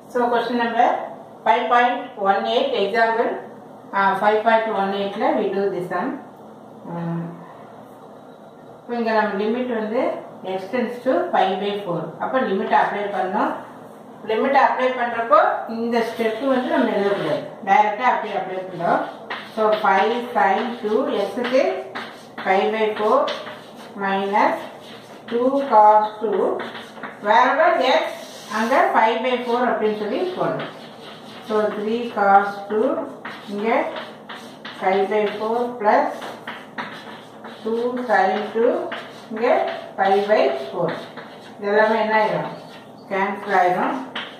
So question number 5.18 example uh, 5.18 ல we do this one. Um, இப்போ இங்கே நம்ம லிமிட் வந்து x tends to five by four அப்போ லிமிட் அப்ளை பண்ணோம் லிமிட் அப்ளை பண்ணுறப்போ இந்த ஸ்டெப்பு வந்து நம்ம எழுதக்கூடாது டைரெக்டாக அப்படியே அப்ளை பண்ணோம் ஸோ ஃபைவ் சைன் டூ எக்ஸுக்கு five by four minus two cos two வேற எக்ஸ் அங்கே ஃபைவ் பை ஃபோர் அப்படின்னு சொல்லி போடணும் ஸோ த்ரீ காஸ் டூ இங்கே five by four plus two sine two இங்கே ஃபைவ் பை ஃபோர் இதெல்லாமே என்ன ஆயிடும் கேன்சல் ஆயிடும்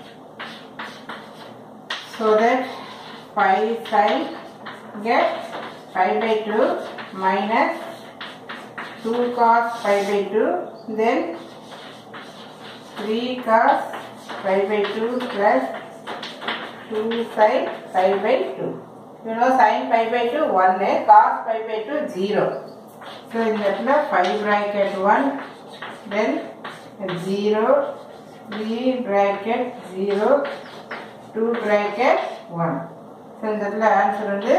ஸோ தட் ஃபைவ் சைன் இங்கே five by two minus two cos five by two then three cos five by two plus two sine five by two you know sin pi by 2 1 cos pi by 2 0 so in that la 5 bracket 1 then 0 3 bracket 0 2 bracket 1 so in that la answer வந்து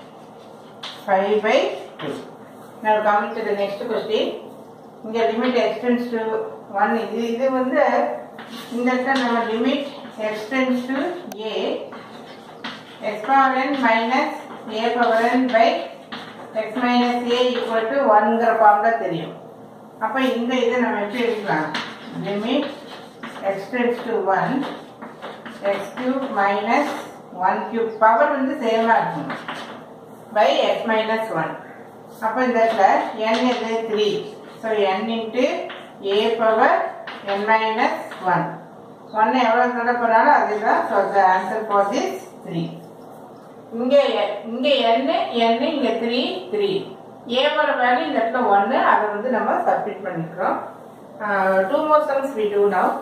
5 by 2 now coming to the next question இங்க limit extends to 1 இது இது வந்து இந்த இடத்துல நம்ம limit extends to a x power n minus a power n by x minus a equal to 1ங்கிற formula தெரியும் அப்போ இந்த இதை நம்ம எப்படி எடுக்கலாம் limit x tends to 1 x cube minus 1 cube power வந்து சேமாக இருக்கும் by x minus 1 அப்போ இந்த இடத்துல n இது 3 so n into a power n minus 1 ஒன்று எவ்வளோ சொல்ல போனாலும் அதுதான் so the answer for this three இங்க இங்க n n இங்க த்ரீ த்ரீ ஏவோட வேல்யூ இந்த இடத்துல ஒன்று அதை வந்து நம்ம சப்மிட் பண்ணிக்கிறோம் two more sums we do now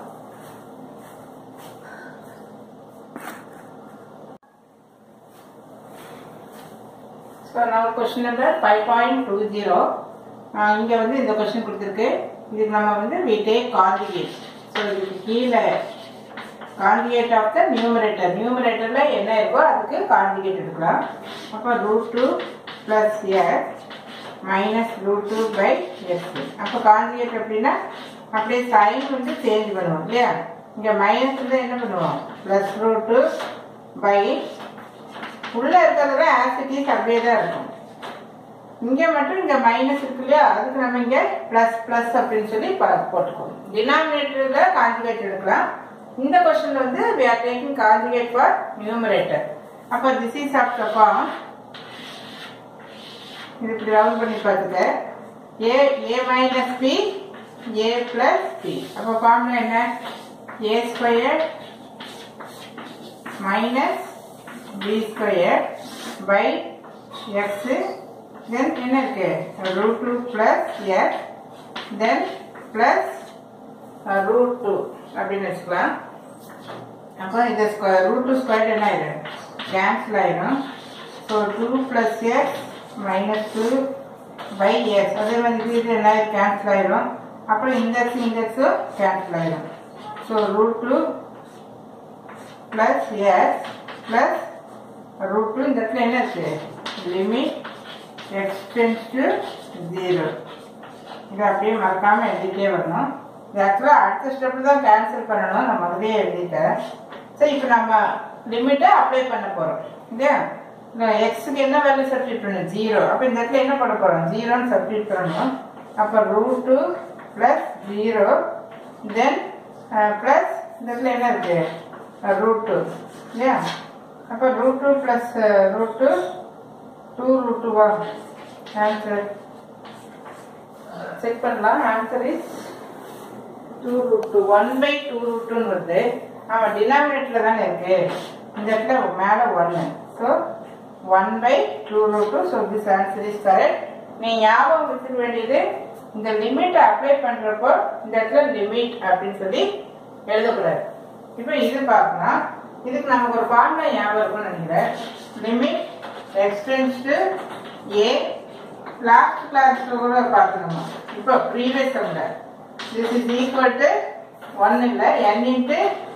so நம்ம question number five point two zero இங்கே வந்து இந்த கொஸ்டின் கொடுத்துருக்கு இதுக்கு நம்ம வந்து வி டேக் கான்ஜுகேட் ஸோ இதுக்கு கீழே கான்ஜுகேட் ஆஃப் த நியூமரேட்டர் நியூமரேட்டரில் என்ன இருக்கோ அதுக்கு கான்ஜுகேட் எடுக்கலாம் அப்போ root two plus x minus root two by x அப்போ கான்ஜுகேட் அப்படின்னா அப்படியே சைன் வந்து சேஞ்ச் பண்ணுவோம் இல்லையா இங்கே மைனஸ் தான் என்ன பண்ணுவோம் ப்ளஸ் ரூட் டூ பை உள்ளே இருக்கிறத ஆசிட்டிஸ் அப்படியே தான் இருக்கும் இங்கே மட்டும் இங்கே மைனஸ் இருக்கு இல்லையா அதுக்கு நம்ம இங்கே ப்ளஸ் ப்ளஸ் அப்படின்னு சொல்லி போட்டுக்கோம் டினாமினேட்டரில் கான்ஜுகேட் எடுக்கலாம் இந்த கொஸ்டின்ல வந்து we are taking conjugate for numerator அப்ப this is of the form இது இப்படி ரவுண்ட் பண்ணி பார்த்துக்க a a minus b a plus b அப்ப ஃபார்முலா என்ன a square minus b square by x then என்ன இருக்கு root two plus x then plus root two அப்படின்னு வச்சுக்கலாம் அப்போ இந்த ஸ்கொயர் ரூட் டூ ஸ்கொயர் என்ன ஆயிடும் கேன்சல் ஆயிடும் so two plus x minus two by x அதே மாதிரி இது என்ன கேன்சல் ஆயிடும் அப்புறம் இண்டெக்ஸ் இண்டெக்ஸும் கேன்சல் ஆயிடும் so root two plus x plus root two இந்த இடத்துல என்ன இருக்கு limit x tends to zero இதை அப்படியே மறக்காமல் எழுதிட்டே வரணும் இது ஆக்சுவலாக அடுத்த ஸ்டெப்பில் தான் கேன்சல் பண்ணணும் நான் முதலே எழுதிட்டேன் சரி இப்போ நம்ம லிமிட்டை அப்ளை பண்ண போகிறோம் இல்லையா இந்த எக்ஸுக்கு என்ன வேல்யூ சப்ஸ்டியூட் பண்ணணும் ஜீரோ அப்போ இந்த இடத்துல என்ன பண்ண போகிறோம் ஜீரோன்னு சப்ஸ்டியூட் பண்ணணும் அப்போ root two plus zero then plus இந்த இடத்துல என்ன இருக்குது ரூட் டூ இல்லையா அப்போ root two plus root two two root டூவா ஆன்சர் செக் பண்ணலாம் answer is two root two one by two root டூன்னு வருது ஆமாம் டினாமினேட்டில் தானே இருக்கு இந்த இடத்துல மேலே ஒன்று so one by two root two so this answer is correct நீ ஞாபகம் வச்சுக்க வேண்டியது இந்த லிமிட்டை அப்ளை பண்ணுறப்போ இந்த இடத்துல லிமிட் அப்படின்னு சொல்லி எழுதக்கூடாது இப்போ இது பார்க்கலாம் இதுக்கு நமக்கு ஒரு ஃபார்முலா ஞாபகம் இருக்கும்னு நினைக்கிறேன் limit x tends to a last கிளாஸ்ல கூட பார்க்கணுமா இப்போ ப்ரீவியஸ் சம்ல this is equal to one இல்லை n into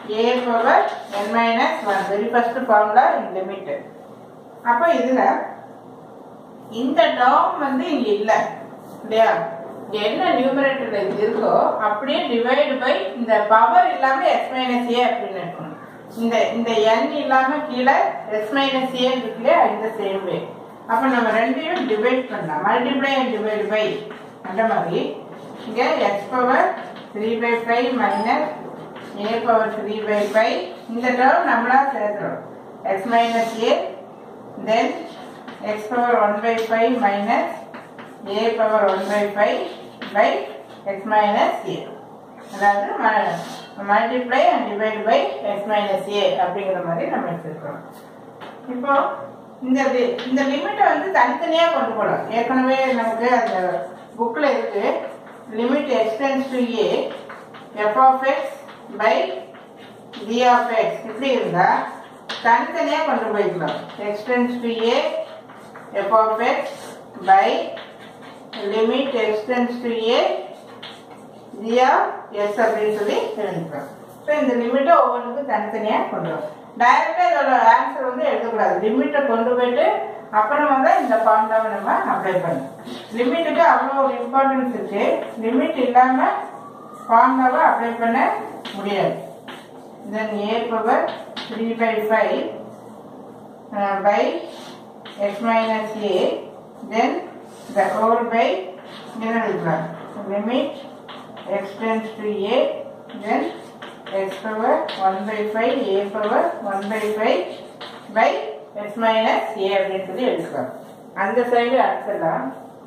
a power n minus one very first formula limit அப்போ இதில் இந்த டேர்ம் வந்து இங்கே இல்லை இல்லையா இங்க என்ன நியூமரேட்டர்ல இது இருக்கோ அப்படியே டிவைடு பை இந்த பவர் இல்லாம எஸ் மைனஸ் ஏ அப்படின்னு இருக்கணும் இந்த இந்த என் இல்லாம கீழே எஸ் மைனஸ் ஏ இருக்கு இல்லையா இந்த சேம் வே அப்ப நம்ம ரெண்டையும் டிவைட் பண்ணலாம் மல்டிப்ளை அண்ட் டிவைட் பை அந்த மாதிரி இங்க x power three by five minus a power three by five இந்த டேர்ம் நம்மளா சேர்க்கிறோம் x minus a then x power one by five minus a power 1 by 5 by x minus a அதாவது multiply and divide by x minus a அப்படிங்கிற மாதிரி நம்ம எடுத்துருக்கோம் இப்போ இந்த வி- இந்த லிமிட்டை வந்து தனித்தனியாக கொண்டு போகலாம் ஏற்கனவே நமக்கு அந்த புக்கில் இருக்கு limit x tends to a f of x by g of x இப்படி இருந்தால் தனித்தனியாக கொண்டு போய்க்கலாம் x tends to a f of x by limit x tends to a ஜியா எஸ் அப்படின்னு சொல்லி எழுதிக்கிறோம் ஸோ இந்த லிமிட்டை ஒவ்வொன்றுக்கும் தனித்தனியாக கொண்டு வரும் டைரக்டாக இதோட ஆன்சர் வந்து எழுதக்கூடாது லிமிட்டை கொண்டு போயிட்டு அப்புறம் வந்து இந்த ஃபார்முலாவை நம்ம அப்ளை பண்ணணும் லிமிட்டுக்கு அவ்வளோ ஒரு இம்பார்ட்டன்ஸ் இருக்கு லிமிட் இல்லாமல் ஃபார்முலாவை அப்ளை பண்ண முடியாது then a power three by five by x minus a then the whole by general limit x tends to a then x power 1 by 5 a power 1 by 5 by x minus a அப்படின்னு சொல்லி எடுக்கலாம் அந்த side அடிச்சிடலாம்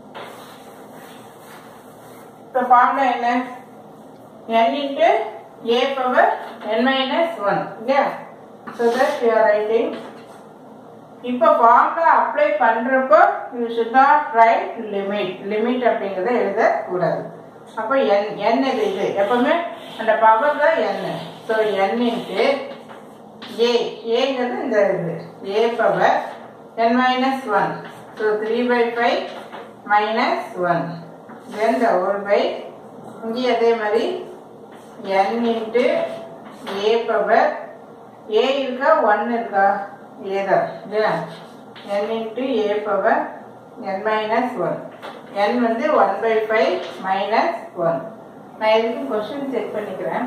இப்போ formula என்ன n into a power n minus 1 இல்லையா so that you are writing இப்போ formula apply பண்றப்போ you should not write limit limit அப்படிங்கறத எழுதக்கூடாது அப்போ என் என் இது இது எப்பவுமே அந்த பவர் தான் என் ஸோ என் இன்ட்டு ஏ ஏங்கிறது இந்த இது a power n minus one so three by five minus one then the whole by இங்கே அதே மாதிரி என் இன்ட்டு ஏ பவர் ஏ இருக்கா ஒன் இருக்கா ஏ தான் இல்லையா n into a power n minus one n வந்து one by five minus one நான் எதுக்கு கொஸ்டின் செக் பண்ணிக்கிறேன்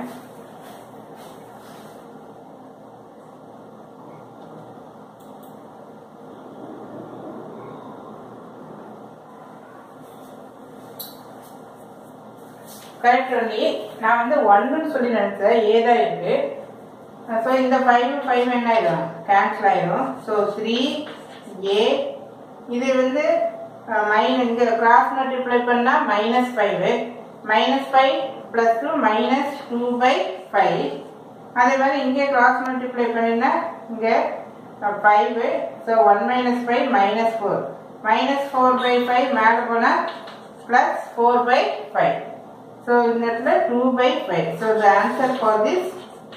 கரெக்ட் ஒன்லி நான் வந்து ஒன்றுன்னு சொல்லி நினைச்சேன் ஏ தான் இருக்கு ஸோ இந்த ஃபைவ் ஃபைவ் என்ன ஆயிடும் கேன்சல் ஆயிடும் ஸோ த்ரீ ஏ இது வந்து மைன் இங்கே கிராஸ் மல்டிப்ளை பண்ணால் minus five minus five plus two minus two by five அதே மாதிரி இங்கே கிராஸ் மல்டிப்ளை பண்ணினா இங்கே five so one minus five minus four minus four by five மேலே போனால் plus four by five so இந்த இடத்துல two by five so the answer for this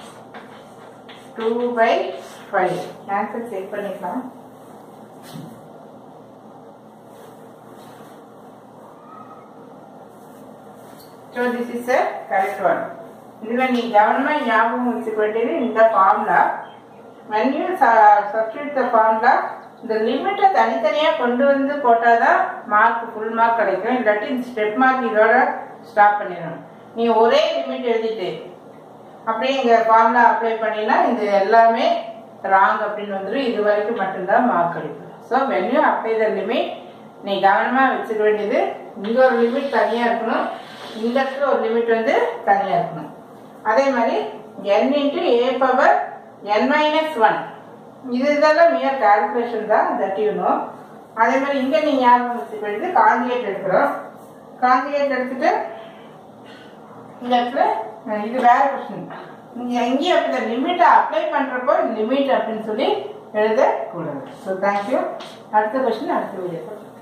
2 by 5 answer check பண்ணிக்கலாம் so this is a correct one இதில் நீ கவனமாக ஞாபகம் வச்சுக்க வேண்டியது இந்த formula when you substitute the formula இந்த லிமிட்டை தனித்தனியாக கொண்டு வந்து போட்டால் தான் மார்க் ஃபுல் மார்க் கிடைக்கும் இல்லாட்டி ஸ்டெப் மார்க் இதோட ஸ்டாப் பண்ணிடணும் நீ ஒரே லிமிட் எழுதிட்டு அப்படியே இங்கே ஃபார்முலா அப்ளை பண்ணினா இது எல்லாமே ராங் அப்படின்னு வந்துடும் இது வரைக்கும் மட்டும்தான் மார்க் கிடைக்கும் so when you apply the limit நீ கவனமாக வச்சுக்க வேண்டியது இங்கே ஒரு லிமிட் தனியாக இருக்கணும் இந்த இடத்துல ஒரு லிமிட் வந்து தனியாக இருக்கணும் அதே மாதிரி n into a power n minus one இது இதெல்லாம் மியர் கால்குலேஷன் தான் தட் யூ நோ அதே மாதிரி இங்கே நீ ஞாபகம் வச்சுக்க வேண்டியது கான்ஜுகேட் எடுக்கிறோம் கான்ஜுகேட் எடுத்துட்டு இந்த இடத்துல அஹ், இது வேற கொஸ்டின் நீங்க எங்கேயும் அப்படி லிமிட்டை அப்ளை பண்றப்போ லிமிட் அப்படின்னு சொல்லி எழுதக்கூடாது ஸோ தேங்க்யூ அடுத்த கொஸ்டின் அடுத்த வீடியோ